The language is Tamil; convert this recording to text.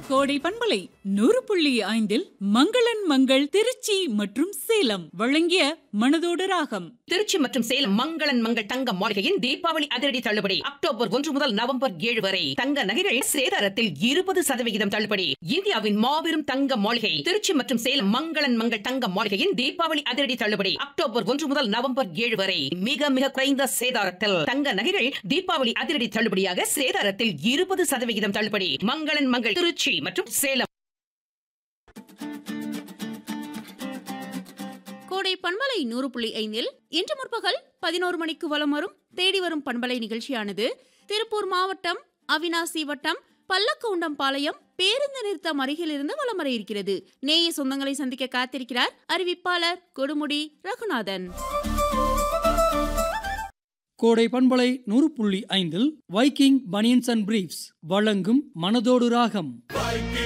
கோடை பண்பலை நூறு புள்ளி ஐந்தில் மங்களன் மங்கள் திருச்சி மற்றும் சேலம் வழங்கிய மனதோடு ராகம் திருச்சி மற்றும் சேலம் மங்களன் மங்கள் தங்க மாளிகையின் தீபாவளி அதிரடி தள்ளுபடி அக்டோபர் ஒன்று முதல் நவம்பர் ஏழு வரை தங்க நகைகள் சேதாரத்தில் இருபது சதவிகிதம் தள்ளுபடி இந்தியாவின் மாபெரும் தங்க மாளிகை திருச்சி மற்றும் சேலம் மங்களன் மங்கள் தங்க மாளிகையின் தீபாவளி அதிரடி தள்ளுபடி அக்டோபர் ஒன்று முதல் நவம்பர் ஏழு வரை மிக மிக குறைந்த சேதாரத்தில் தங்க நகைகள் தீபாவளி அதிரடி தள்ளுபடியாக சேதாரத்தில் இருபது சதவிகிதம் தள்ளுபடி மங்களன் மங்கள் திருச்சி மற்றும் சேலம் கோடை பண்பலை நூறு புள்ளி ஐந்தில் இன்று முற்பகல் பதினோரு மணிக்கு வலம் வரும் தேடி வரும் பண்பலை நிகழ்ச்சியானது திருப்பூர் மாவட்டம் அவினாசி வட்டம் பல்லக்கவுண்டம் பாளையம் பேருந்து நிறுத்தம் அருகிலிருந்து வலம் வர இருக்கிறது நேய சொந்தங்களை சந்திக்க காத்திருக்கிறார் அறிவிப்பாளர் கொடுமுடி ரகுநாதன் கோடை பண்பலை நூறு புள்ளி ஐந்தில் வைக்கிங் பனியன்ஸ் அண்ட் பிரீஃப்ஸ் வழங்கும் மனதோடு ராகம்